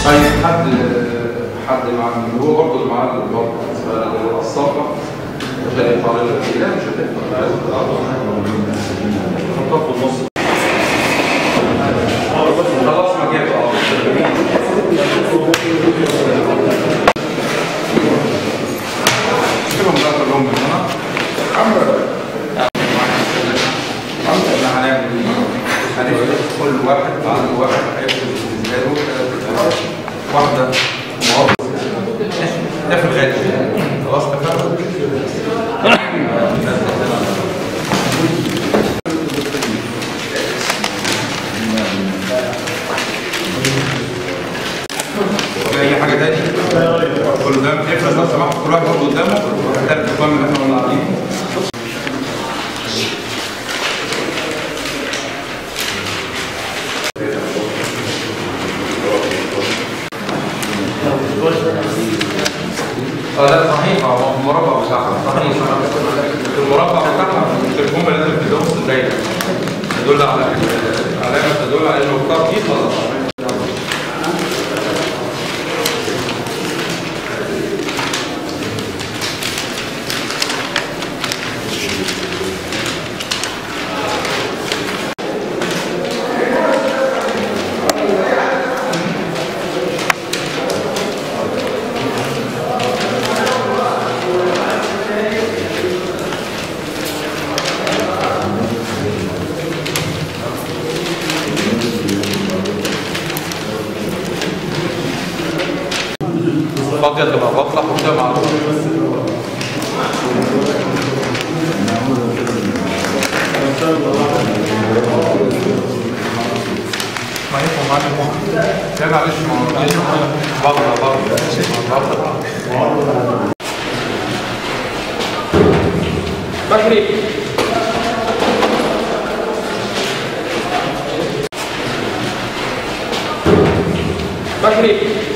طيب حد حد مع اللي هو برضه اللي معاه برضه الصفة عشان يقارن لا مش هتنفع لازم نحطها في النص خلاص ما جاب اه شوفهم بقى كلهم من هنا احنا هنعمل هنفرد كل واحد بعد واحد هيفرد بالنسبه له ثلاث واحده موظف ده في الغالب خلاص اتفقنا في اي حاجه تاني؟ كل قدام افرض لو سمحت كل واحد برضه قدامه ده الارقام اللي احنا قلنا عليه اه لا صحيح هو المربع بتاعها صحيح المربع بتاعها التليفون لازم في نص الدايره تدل على علامه تدل على انه مختار فيه خلاص فاضيه تبقى بطلع قدام على طول ما يفهم معاك المخ لا معلش ما هو بره بره بره بكري بكري